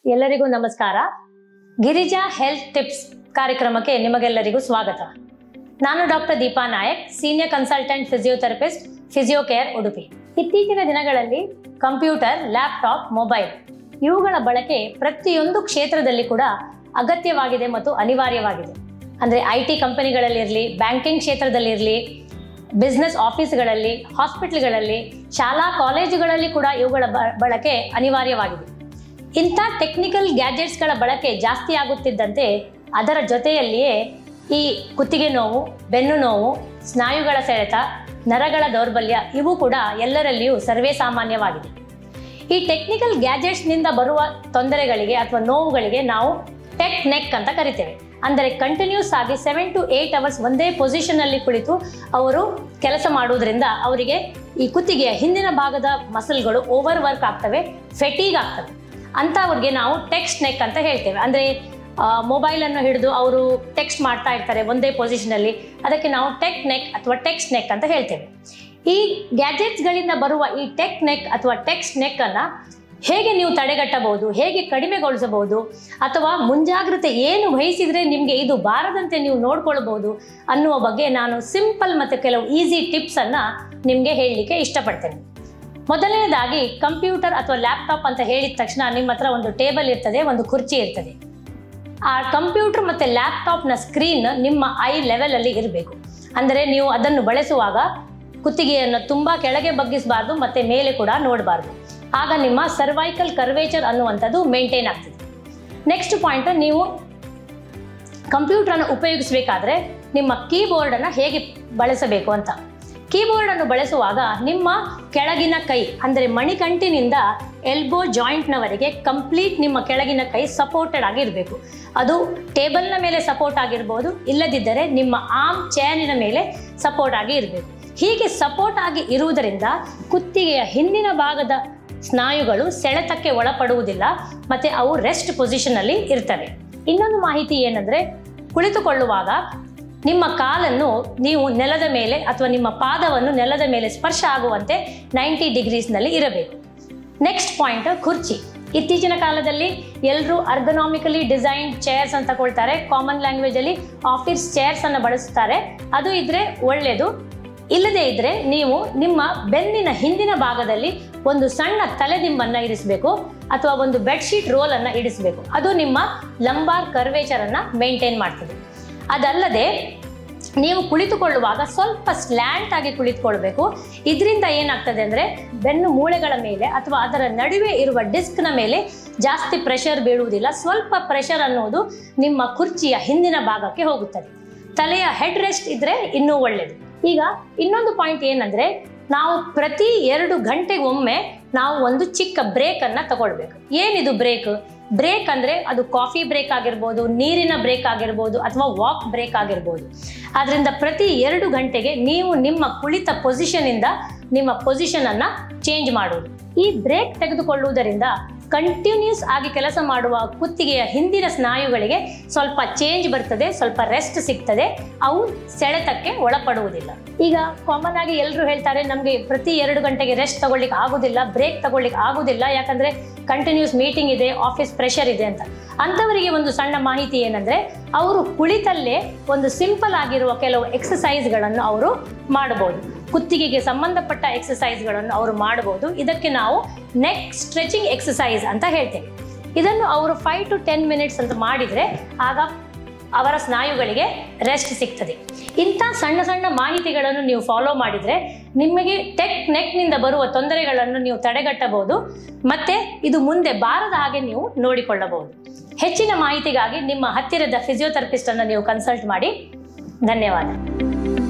ಎಲ್ಲರಿಗೂ ನಮಸ್ಕಾರ Girija health tips ಕಾರ್ಯಕ್ರಮಕ್ಕೆ ನಿಮಗೆಲ್ಲರಿಗೂ ಸ್ವಾಗತ ನಾನು doctor Deepa Nayak senior consultant physiotherapist Physiocare Udupi ಇತ್ತೀಚಿನ ದಿನಗಳಲ್ಲಿ ಕಂಪ್ಯೂಟರ್ ಲ್ಯಾಪ್ಟಾಪ್ ಮೊಬೈಲ್ ಇವುಗಳ ಬಳಕೆ ಪ್ರತಿಯೊಂದು ಕ್ಷೇತ್ರದಲ್ಲಿ ಕೂಡ ಅಗತ್ಯವಾಗಿದೆ ಮತ್ತು ಅನಿವಾರ್ಯವಾಗಿದೆ ಅಂದರೆ ಐ ಟಿ ಕಂಪನಿಗಳಲ್ಲಿರಲಿ ಬ್ಯಾಂಕಿಂಗ್ ಕ್ಷೇತ್ರದಲ್ಲಿರಲಿ ಬಿಸ್ನೆಸ್ ಆಫೀಸ್ಗಳಲ್ಲಿ ಹಾಸ್ಪಿಟ್ಲ್ಗಳಲ್ಲಿ ಶಾಲಾ ಕಾಲೇಜುಗಳಲ್ಲಿ ಕೂಡ ಇವುಗಳ ಬ- ಬಳಕೆ ಅನಿವಾರ್ಯವಾಗಿದೆ ಇಂಥ ಟೆಕ್ನಿಕಲ್ ಗ್ಯಾಜೆಟ್ಸ್ಗಳ ಬಳಕೆ ಜಾಸ್ತಿ ಆಗುತ್ತಿದ್ದಂತೆ ಅದರ ಜೊತೆಯಲ್ಲಿಯೇ ಈ ಕುತ್ತಿಗೆ ನೋವು ಬೆನ್ನು ನೋವು ಸ್ನಾಯುಗಳ ಸೆಳೆತ ನರಗಳ ದೌರ್ಬಲ್ಯ ಇವು ಕೂಡ ಎಲ್ಲರಲ್ಲಿಯೂ ಸರ್ವೇ ಸಾಮಾನ್ಯವಾಗಿದೆ ಈ ಟೆಕ್ನಿಕಲ್ ಗ್ಯಾಜೆಟ್ಸ್ನಿಂದ ಬರುವ ತೊಂದರೆಗಳಿಗೆ ಅಥವಾ ನೋವುಗಳಿಗೆ ನಾವು ಟೆಕ್ ನೆಕ್ ಅಂತ ಕರಿತೇವೆ ಅಂದರೆ ಕಂಟಿನ್ಯೂಸ್ ಆಗಿ ಸೆವೆನ್ ಟು ಏಯ್ಟ್ ಅವರ್ಸ್ ಒಂದೇ ಪೊಸಿಷನಲ್ಲಿ ಕುಳಿತು ಅವರು ಕೆಲಸ ಮಾಡುವುದರಿಂದ ಅವರಿಗೆ ಈ ಕುತ್ತಿಗೆಯ ಹಿಂದಿನ ಭಾಗದ ಮಸಲ್ಗಳು ಓವರ್ ವರ್ಕ್ ಆಗ್ತವೆ ಫೆಟೀಗ್ ಆಗ್ತವೆ ಅಂಥವ್ರಿಗೆ ನಾವು ಟೆಕ್ಸ್ಟ್ ನೆಕ್ ಅಂತ ಹೇಳ್ತೇವೆ ಅಂದರೆ ಮೊಬೈಲನ್ನು ಹಿಡಿದು ಅವರು ಟೆಕ್ಸ್ಟ್ ಮಾಡ್ತಾ ಇರ್ತಾರೆ ಒಂದೇ ಪೊಸಿಷನಲ್ಲಿ ಅದಕ್ಕೆ ನಾವು ಟೆಕ್ ನೆಕ್ ಅಥವಾ ಟೆಕ್ಸ್ಟ್ ನೆಕ್ ಅಂತ ಹೇಳ್ತೇವೆ ಈ ಗ್ಯಾಜೆಟ್ಸ್ಗಳಿಂದ ಬರುವ ಈ ಟೆಕ್ ನೆಕ್ ಅಥವಾ ಟೆಕ್ಸ್ಟ್ ನೆಕ್ ಅನ್ನ ಹೇಗೆ ನೀವು ತಡೆಗಟ್ಟಬಹುದು ಹೇಗೆ ಕಡಿಮೆಗೊಳಿಸಬಹುದು ಅಥವಾ ಮುಂಜಾಗ್ರತೆ ಏನು ವಹಿಸಿದ್ರೆ ನಿಮಗೆ ಇದು ಬಾರದಂತೆ ನೀವು ನೋಡ್ಕೊಳ್ಬಹುದು ಅನ್ನುವ ಬಗ್ಗೆ ನಾನು ಸಿಂಪಲ್ ಮತ್ತು ಕೆಲವು ಈಸಿ ಟಿಪ್ಸ್ ಅನ್ನ ನಿಮಗೆ ಹೇಳಲಿಕ್ಕೆ ಇಷ್ಟಪಡ್ತೇನೆ ಮೊದಲನೇದಾಗಿ ಕಂಪ್ಯೂಟರ್ ಅಥವಾ ಲ್ಯಾಪ್ಟಾಪ್ ಅಂತ ಹೇಳಿದ ತಕ್ಷಣ ನಿಮ್ಮ ಹತ್ರ ಒಂದು ಟೇಬಲ್ ಇರ್ತದೆ ಒಂದು ಕುರ್ಚಿ ಇರ್ತದೆ ಆ ಕಂಪ್ಯೂಟರ್ ಮತ್ತು ಲ್ಯಾಪ್ಟಾಪ್ನ ಸ್ಕ್ರೀನ್ ನಿಮ್ಮ ಐ ಲೆವೆಲಲ್ಲಿ ಇರಬೇಕು ಅಂದರೆ ನೀವು ಅದನ್ನು ಬಳಸುವಾಗ ಕುತ್ತಿಗೆಯನ್ನು ತುಂಬ ಕೆಳಗೆ ಬಗ್ಗಿಸಬಾರ್ದು ಮತ್ತು ಮೇಲೆ ಕೂಡ ನೋಡಬಾರ್ದು ಆಗ ನಿಮ್ಮ ಸರ್ವೈಕಲ್ ಕರ್ವೇಚರ್ ಅನ್ನುವಂಥದ್ದು ಮೇಂಟೈನ್ ಆಗ್ತದೆ ನೆಕ್ಸ್ಟ್ ಪಾಯಿಂಟ್ ನೀವು ಕಂಪ್ಯೂಟರನ್ನು ಉಪಯೋಗಿಸಬೇಕಾದ್ರೆ ನಿಮ್ಮ ಕೀಬೋರ್ಡನ್ನು ಹೇಗೆ ಬಳಸಬೇಕು ಅಂತ ಕೀಬೋರ್ಡನ್ನು ಬಳಸುವಾಗ ನಿಮ್ಮ ಕೆಳಗಿನ ಕೈ ಅಂದರೆ ಮಣಿಕಂಟಿನಿಂದ ಎಲ್ಬೋ ಜಾಯಿಂಟ್ನವರೆಗೆ ಕಂಪ್ಲೀಟ್ ನಿಮ್ಮ ಕೆಳಗಿನ ಕೈ ಸಪೋರ್ಟೆಡ್ ಆಗಿರಬೇಕು ಅದು ಟೇಬಲ್ನ ಮೇಲೆ ಸಪೋರ್ಟ್ ಆಗಿರ್ಬೋದು ಇಲ್ಲದಿದ್ದರೆ ನಿಮ್ಮ ಆರ್ಮ್ ಚೇರಿನ ಮೇಲೆ ಸಪೋರ್ಟ್ ಆಗಿ ಇರಬೇಕು ಹೀಗೆ ಸಪೋರ್ಟ್ ಆಗಿ ಇರುವುದರಿಂದ ಕುತ್ತಿಗೆಯ ಹಿಂದಿನ ಭಾಗದ ಸ್ನಾಯುಗಳು ಸೆಳೆತಕ್ಕೆ ಒಳಪಡುವುದಿಲ್ಲ ಮತ್ತು ಅವು ರೆಸ್ಟ್ ಪೊಸಿಷನಲ್ಲಿ ಇರ್ತವೆ ಇನ್ನೊಂದು ಮಾಹಿತಿ ಏನಂದರೆ ಕುಳಿತುಕೊಳ್ಳುವಾಗ ನಿಮ್ಮ ಕಾಲನ್ನು ನೀವು ನೆಲದ ಮೇಲೆ ಅಥವಾ ನಿಮ್ಮ ಪಾದವನ್ನು ನೆಲದ ಮೇಲೆ ಸ್ಪರ್ಶ ಆಗುವಂತೆ ನೈಂಟಿ ಡಿಗ್ರೀಸ್ನಲ್ಲಿ ಇರಬೇಕು ನೆಕ್ಸ್ಟ್ ಪಾಯಿಂಟ್ ಕುರ್ಚಿ ಇತ್ತೀಚಿನ ಕಾಲದಲ್ಲಿ ಎಲ್ಲರೂ ಅರ್ಗನಾಮಿಕಲಿ ಡಿಸೈನ್ ಚೇರ್ಸ್ ಅಂತ ತಗೊಳ್ತಾರೆ ಕಾಮನ್ ಲ್ಯಾಂಗ್ವೇಜಲ್ಲಿ ಆಫೀಸ್ ಚೇರ್ಸ್ ಅನ್ನು ಬಳಸ್ತಾರೆ ಅದು ಇದ್ರೆ ಒಳ್ಳೆಯದು ಇಲ್ಲದೇ ಇದ್ರೆ ನೀವು ನಿಮ್ಮ ಬೆನ್ನಿನ ಹಿಂದಿನ ಭಾಗದಲ್ಲಿ ಒಂದು ಸಣ್ಣ ತಲೆದಿಂಬನ್ನ ಇರಿಸಬೇಕು ಅಥವಾ ಒಂದು ಬೆಡ್ಶೀಟ್ ರೋಲ್ ಅನ್ನ ಇಡಿಸಬೇಕು ಅದು ನಿಮ್ಮ ಲಂಬಾರ್ ಕರ್ವೇಚರ್ ಅನ್ನ ಮೇಂಟೈನ್ ಮಾಡ್ತದೆ ಅದಲ್ಲದೆ ನೀವು ಕುಳಿತುಕೊಳ್ಳುವಾಗ ಸ್ವಲ್ಪ ಸ್ಲ್ಯಾಂಟ್ ಆಗಿ ಕುಳಿತುಕೊಳ್ಬೇಕು ಇದರಿಂದ ಏನಾಗ್ತದೆ ಅಂದರೆ ಬೆನ್ನು ಮೂಳೆಗಳ ಮೇಲೆ ಅಥವಾ ಅದರ ನಡುವೆ ಇರುವ ಡಿಸ್ಕ್ನ ಮೇಲೆ ಜಾಸ್ತಿ ಪ್ರೆಷರ್ ಬೀಳುವುದಿಲ್ಲ ಸ್ವಲ್ಪ ಪ್ರೆಷರ್ ಅನ್ನೋದು ನಿಮ್ಮ ಕುರ್ಚಿಯ ಹಿಂದಿನ ಭಾಗಕ್ಕೆ ಹೋಗುತ್ತದೆ ತಲೆಯ ಹೆಡ್ ರೆಸ್ಟ್ ಇದ್ರೆ ಇನ್ನೂ ಒಳ್ಳೆಯದು ಈಗ ಇನ್ನೊಂದು ಪಾಯಿಂಟ್ ಏನಂದ್ರೆ ನಾವು ಪ್ರತಿ ಎರಡು ಗಂಟೆಗೊಮ್ಮೆ ನಾವು ಒಂದು ಚಿಕ್ಕ ಬ್ರೇಕ್ ಅನ್ನ ತಗೊಳ್ಬೇಕು ಏನಿದು ಬ್ರೇಕ್ ಬ್ರೇಕ್ ಅಂದ್ರೆ ಅದು ಕಾಫಿ ಬ್ರೇಕ್ ಆಗಿರ್ಬೋದು ನೀರಿನ ಬ್ರೇಕ್ ಆಗಿರ್ಬೋದು ಅಥವಾ ವಾಕ್ ಬ್ರೇಕ್ ಆಗಿರ್ಬೋದು ಆದ್ರಿಂದ ಪ್ರತಿ ಎರಡು ಗಂಟೆಗೆ ನೀವು ನಿಮ್ಮ ಕುಳಿತ ಪೊಸಿಷನ್ ಇಂದ ನಿಮ್ಮ ಪೊಸಿಷನ್ ಅನ್ನ ಚೇಂಜ್ ಮಾಡುವುದು ಈ ಬ್ರೇಕ್ ತೆಗೆದುಕೊಳ್ಳುವುದರಿಂದ ಕಂಟಿನ್ಯೂಸ್ ಆಗಿ ಕೆಲಸ ಮಾಡುವ ಕುತ್ತಿಗೆಯ ಹಿಂದಿನ ಸ್ನಾಯುಗಳಿಗೆ ಸ್ವಲ್ಪ ಚೇಂಜ್ ಬರ್ತದೆ ಸ್ವಲ್ಪ ರೆಸ್ಟ್ ಸಿಗ್ತದೆ ಅವು ಸೆಳೆತಕ್ಕೆ ಒಳಪಡುವುದಿಲ್ಲ ಈಗ ಕಾಮನ್ ಆಗಿ ಎಲ್ಲರೂ ಹೇಳ್ತಾರೆ ನಮಗೆ ಪ್ರತಿ ಎರಡು ಗಂಟೆಗೆ ರೆಸ್ಟ್ ತಗೊಳ್ಳಿಕ್ಕೆ ಆಗುದಿಲ್ಲ ಬ್ರೇಕ್ ತಗೊಳ್ಳಿಕ್ಕೆ ಆಗುದಿಲ್ಲ ಯಾಕಂದ್ರೆ ಕಂಟಿನ್ಯೂಸ್ ಮೀಟಿಂಗ್ ಇದೆ ಆಫೀಸ್ ಪ್ರೆಷರ್ ಇದೆ ಅಂತ ಅಂಥವರಿಗೆ ಒಂದು ಸಣ್ಣ ಮಾಹಿತಿ ಏನಂದ್ರೆ ಅವರು ಕುಳಿತಲ್ಲೇ ಒಂದು ಸಿಂಪಲ್ ಆಗಿರುವ ಕೆಲವು ಎಕ್ಸಸೈಸ್ಗಳನ್ನು ಅವರು ಮಾಡಬಹುದು ಕುತ್ತಿಗೆಗೆ ಸಂಬಂಧಪಟ್ಟ ಎಕ್ಸಸೈಸ್ಗಳನ್ನು ಅವರು ಮಾಡಬಹುದು ಇದಕ್ಕೆ ನಾವು ನೆಕ್ ಸ್ಟ್ರೆಚಿಂಗ್ ಎಕ್ಸಸೈಸ್ ಅಂತ ಹೇಳ್ತೇವೆ ಇದನ್ನು ಅವರು ಫೈವ್ ಟು ಟೆನ್ ಮಿನಿಟ್ಸ್ ಅಂತ ಮಾಡಿದರೆ ಆಗ ಅವರ ಸ್ನಾಯುಗಳಿಗೆ ರೆಸ್ಟ್ ಸಿಗ್ತದೆ ಇಂಥ ಸಣ್ಣ ಸಣ್ಣ ಮಾಹಿತಿಗಳನ್ನು ನೀವು ಫಾಲೋ ಮಾಡಿದರೆ ನಿಮಗೆ ಟೆಕ್ ನೆಕ್ನಿಂದ ಬರುವ ತೊಂದರೆಗಳನ್ನು ನೀವು ತಡೆಗಟ್ಟಬಹುದು ಮತ್ತೆ ಇದು ಮುಂದೆ ಬಾರದ ಹಾಗೆ ನೀವು ನೋಡಿಕೊಳ್ಳಬಹುದು ಹೆಚ್ಚಿನ ಮಾಹಿತಿಗಾಗಿ ನಿಮ್ಮ ಹತ್ತಿರದ ಫಿಸಿಯೋಥೆರಪಿಸ್ಟ್ ಅನ್ನು ನೀವು ಕನ್ಸಲ್ಟ್ ಮಾಡಿ ಧನ್ಯವಾದ